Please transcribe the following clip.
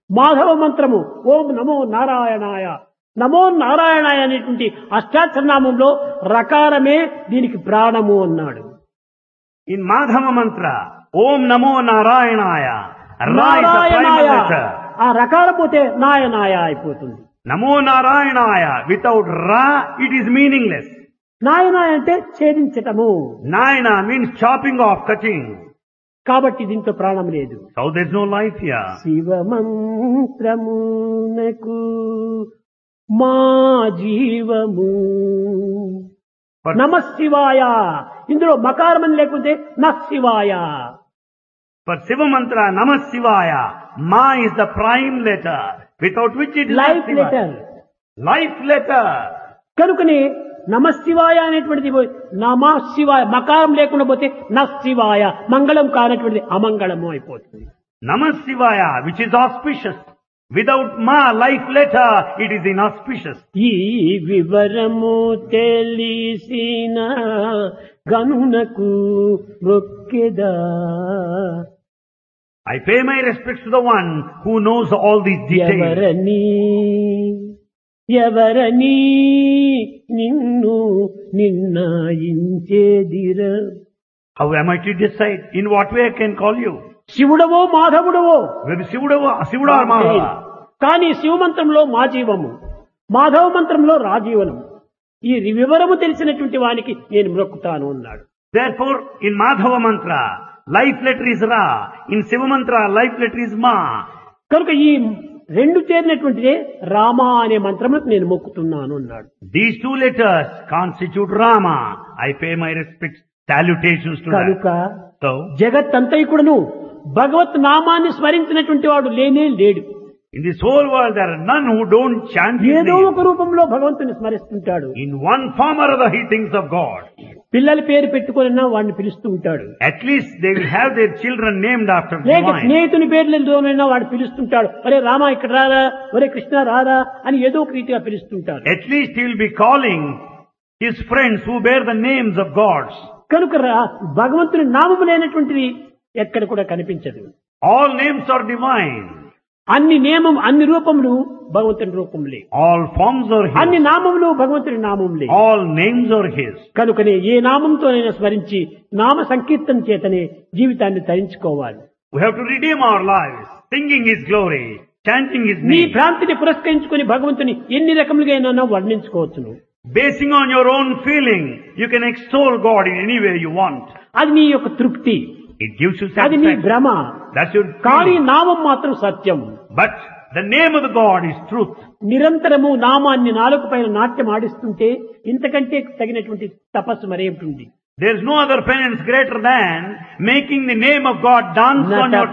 మాధవ మంత్రము ఓం నమో నారాయణాయ నమో నారాయణాయ అనేటువంటి అష్టాచరనామంలో రకారమే దీనికి ప్రాణము అన్నాడు In Madhava mantra, Om Namo Narayanaya. Ra is the నారాయణాయ primal letter. ఆ రకాల పోతే నాయనాయ అయిపోతుంది Namo Narayanaya. Without Ra, it is meaningless. నాయనాయ అంటే ఛేదించటము Nayana means chopping off, cutting. కాబట్టి దీంట్లో ప్రాణం లేదు So there's no life here. శివమంత్రమునకు మా జీవము But నమ శివాయ ఇందులో మకారమని లేకుంటే న శివాయ for Shiva mantra, Namah Shivaya, Ma is the prime letter, without which it is not life Shiva. Letter Life letter. కనుకనే నమ శివాయ అనేటువంటిది పోయి నమ శివాయ మకారం లేకుండా పోతే న శివాయ మంగళం కానటువంటిది అమంగళము అయిపోతుంది Namah Shivaya, which is auspicious. Without Ma, life letter, it is inauspicious. ఈ వివరము తెలిసిన గనునకు మొక్కెదా I pay my respects to the one who knows all these details. ఎవరని ఎవరని నిన్ను నిన్నాయించేదిర How am I to decide? In what way I can call you? శివుడవో మాధవుడవో Whether Sivuda, Sivuda or Mahava. కానీ శివమంత్రంలో మా జీవము మాధవ మంత్రంలో రాజీవనం ఈ వివరము తెలిసినటువంటి వానికి నేను మ్రొక్కుతాను అన్నాడు Therefore, in Madhava mantra, life letter is Ra. In Siva mantra, life letter is Ma. కనుక ఈ రెండు చేరినటువంటిదే రామా అనే మంత్రములకు నేను మొక్కుతున్నాను అన్నాడు These two letters constitute Rama. I pay my respects, salutations to కనుక that. So, జగత్ అంతైకుడును భగవత్ నామాన్ని స్మరించినటువంటి వాడు లేనే లేడు in this whole world, there are none who don't chant His ఏదో name. ఒక రూపంలో భగవంతుని స్మరిస్తుంటాడు In one form or other, he thinks of God. పిల్లల పేరు పెట్టుకున్నా వాడిని పిలుస్తూ ఉంటాడు At least they will have their children named after లేక divine. స్నేహితుని పేర్లతోనైనా వాడు పిలుస్తుంటాడు ఒరే రామా ఇక్కడ రారా ఒరే కృష్ణ రారా అని ఏదో ఒక రీతిగా పిలుస్తుంటాడు At least he will be calling his friends who bear the names of gods. కనుక రా- భగవంతుని నామము లేనటువంటిది ఎక్కడ కూడా కనిపించదు All names are divine. అన్ని నియమం అన్ని రూపములు భగవంతుని రూపములే All forms are అన్ని his. నామములు భగవంతుని నామములే All names are his. కనుకనే ఏ నామంతోనైనా స్మరించి నామ సంకీర్తన చేతనే జీవితాన్ని తరించుకోవాలి We have to redeem our lives, singing his glory, chanting his నీ name. భ్రాంతిని పురస్కరించుకుని భగవంతుని ఎన్ని రకములుగా వర్ణించుకోవచ్చును Basing on your own feeling, you can extol God in any way you want. అది నీ యొక్క తృప్తి It gives you అది నీ satisfaction. భ్రమ That's your కానీ feeling. నామం మాత్రం సత్యం But the name of the God is truth. నిరంతరము నామాన్ని నాలుగు పైన నాట్యం ఆడిస్తుంటే ఇంతకంటే తగినటువంటి తపస్సు మరేమిటి There is no other penance greater than making the name of God dance on your